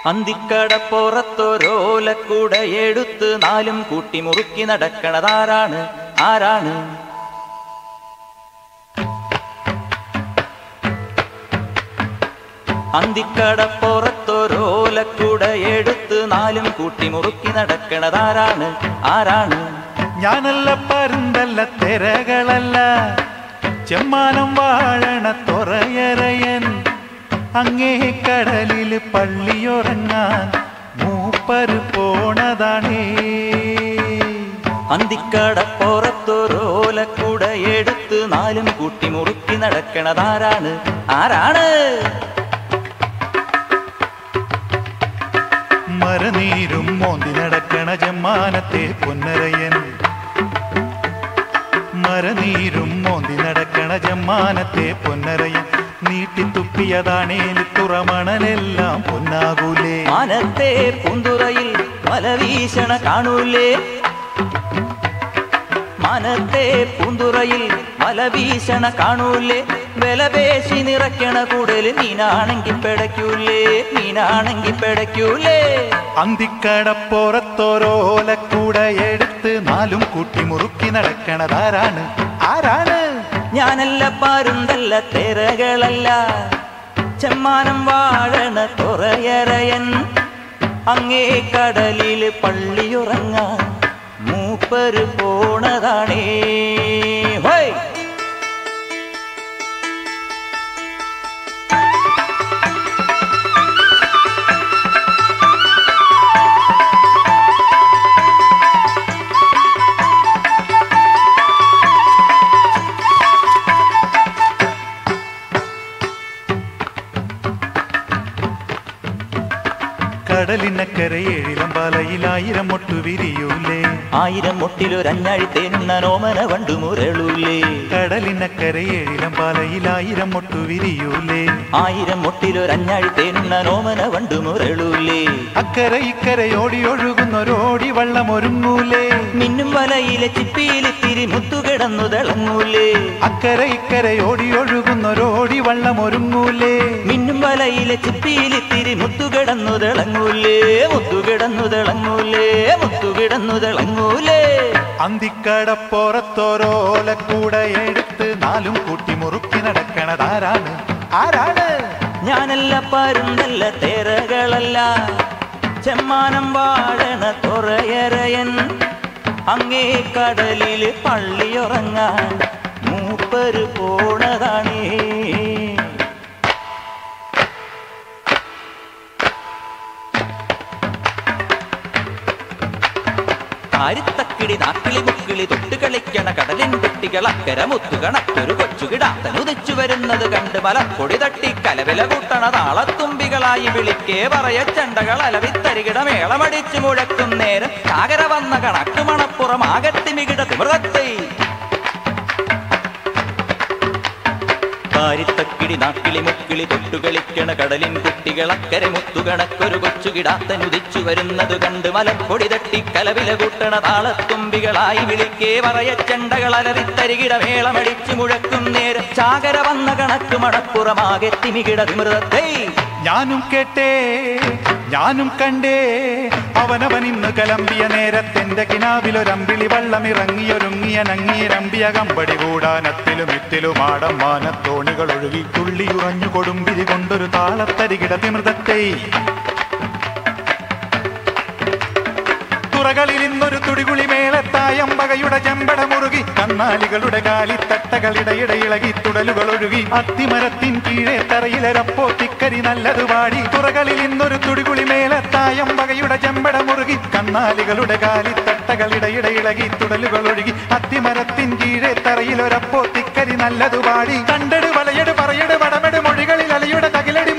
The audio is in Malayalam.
അന്തിക്കടപ്പുറത്തൊരോലക്കൂട എടുത്ത് നാലും കൂട്ടി മുറുക്കി നടക്കണതാരാണ് ആരാണ് അന്തിക്കടപ്പുറത്തൊരോലക്കൂട എടുത്ത് നാലും കൂട്ടി മുറുക്കി നടക്കണതാരാണ് ആരാണ് ഞാനല്ല പരുന്തല്ല തിരകളല്ല ചെമ്മാനം വാഴണ തൊറയറയൻ അങ്ങേ കടലിൽ പള്ളിയുറങ്ങാൻ മൂപ്പര് പോണതാണേ അന്തിക്കടപ്പുറത്തൊരോലക്കൂട എടുത്ത് നാലും കൂട്ടി മുറുക്കി നടക്കണതാരാണ് ആരാണ് മരനീരും മോന്തി നടക്കണ ജമ്മാനത്തെ പൊന്നരയൻ മരനീരും മോന്തി നടക്കണ ജമ്മാനത്തെ പൊന്നരയൻ നീട്ടിത്തുപ്പിയതാണേൽ തുറമണലെല്ലാം പൊന്നാകൂലേ മാനത്തെ പൂന്തുറയിൽ മലവീശണ കാണൂലേ മാനത്തെ പൂന്തുറയിൽ മലവീശണ കാണൂലേ വിലപേശി നിറയ്ക്കണ കൂടല് മീനാണെങ്കി പെടയ്ക്കൂലേ മീനാണെങ്കി പെടയ്ക്കൂലേ അന്തിക്കടപ്പുറത്തോരോലക്കൂട എടുത്ത് നാലും കൂട്ടി മുറുക്കി നടക്കണതാരാണ് ആരാണ് ഞാനല്ല പാരുന്തല്ല തിരകളല്ല ചെമ്മാനം വാഴണ തുറയറയൻ അങ്ങേ കടലില് പള്ളിയുറങ്ങാൻ മൂപ്പര് പോണതാണേ ഹോയ് കടലിനക്കര ഏഴിലം പാലയിലായിരം മൊട്ടു വിരിയൂലേ ആയിരം മുട്ടിലൊരഞ്ഞാഴി തേനുണ്ണനോമന വണ്ടു മുരളൂലേ കടലിനക്കര ഏഴിലം പാലയിലായിരം മൊട്ടു വിരിയൂലേ ആയിരം മുട്ടിലൊരഞ്ഞാഴി തേനുണ്ണനോമന വണ്ടു മുരളൂലേ അക്കര ഇക്കര ഓടി ഒഴുകുന്നൊരോടി വള്ളം ഒരുങ്ങൂലേ മിന്നും വലയിലെ ചിപ്പിയിലിത്തിരി മുത്തുകിടന്നു തിളങ്ങൂലേ അക്കര ഇക്കര ഓടി ഒഴുകുന്നൊരോടി വള്ളം ഒരുങ്ങൂലേ മിന്നും വലയിലെ ചിപ്പിയിലിത്തിരി മുത്തുകിടന്നു തിളങ്ങൂലേ മുത്തുകിടന്നു തിളങ്ങൂലേ മുത്തുകിടന്നു തിളങ്ങൂലേ അന്തിക്കടപ്പുറത്തോരോലക്കൂട എടുത്ത് നാലും കൂട്ടി മുറുക്കി നടക്കണതാരാണ് ആരാണ് ഞാനല്ല പരുന്തല്ല തേരകളല്ല ചെമ്മാനം വാഴണ തുറയറയൻ അങ്ങേ കടലില് പള്ളിയുറങ്ങാൻ മൂപ്പര് പോണതാണേ കാരിത്തക്കിടി നാക്കിളി മുക്കിളി തൊട്ട് കളിക്കണ കടലിൻ കുട്ടികൾ അക്കര മുത്തുകണക്കൊരു കൊച്ചുകിടാത്തനുദിച്ചു വരുന്നത് കണ്ട് മലപ്പൊടി തട്ടി കലവില കൂട്ടണ താളത്തുമ്പികളായി വിളിക്കേ പറയ ചെണ്ടകൾ അലവിത്തരികിട മേളമടിച്ചു മുഴക്കും നേരം കാകര വന്ന കണക്ക് മണപ്പുറം ആകത്തി മികിട തിമൃതത്തെ കാരിത്തക്കിടി നാക്കിളി മുക്കിളി തൊട്ടുകളിക്കണ കടലിൻ കുട്ടികൾ അക്കരെ മുത്തുകണക്കൊരു കൊച്ചുകിടാത്തനുദിച്ചു വരുന്നത് കണ്ട് മലപ്പൊടി തട്ടി കലവില കൂട്ടണ താളത്തുമ്പികളായി വിളിക്കേ പറയ ചെണ്ടകൾ അലറിത്തരികിട മേളമടിച്ചു മുഴക്കും നേരം ചാകര വന്ന കണക്ക് മണപ്പുറമാകെ തിമികിട വിമൃതത്തെ ഞാനും കേട്ടേ ഞാനും കണ്ടേ അവനവൻ ഇന്ന് കലമ്പിയ നേരത്തെന്റെ കിനാവിലൊരമ്പിളി വള്ളമിറങ്ങിയൊരുങ്ങിയ നങ്ങിയരമ്പിയ കമ്പടി കൂടാനത്തിലും ഇത്തിലും ആടം മാനത്തോണികൾ ഒഴുകി തുള്ളിയുറഞ്ഞു കൊടുമ്പിരി കൊണ്ടൊരു താളത്തരികിട തിമൃതത്തെ തുറകളിൽ ഇന്നൊരു തുടികുളി മേളത്തായം വകയുടെ ചെമ്പട മുറുകി കന്നാലികളുടെ കാലിത്തട്ടകളിടയിടെ ഇളകി തുടലുകൾ ഒഴുകി അത്തിമരത്തിൻ കീഴെ തറയിലരപ്പോ തിക്കരി നല്ലത് പാടി തുറകളിൽ ഇന്നൊരു തുടികുളി മേളത്തായം വകയുടെ ചെമ്പട മുറുകി കന്നാലികളുടെ കാലിത്തട്ടകളിടയിടെ ഇളകി തുടലുകൾ ഒഴുകി അത്തിമരത്തിൻ കീഴെ തറയിലൊരപ്പോ തിക്കരി നല്ലത് പാടി കണ്ടട് വലയട് പറയട് വടമെട് മൊഴികളിൽ അലയുടെ തകിലടി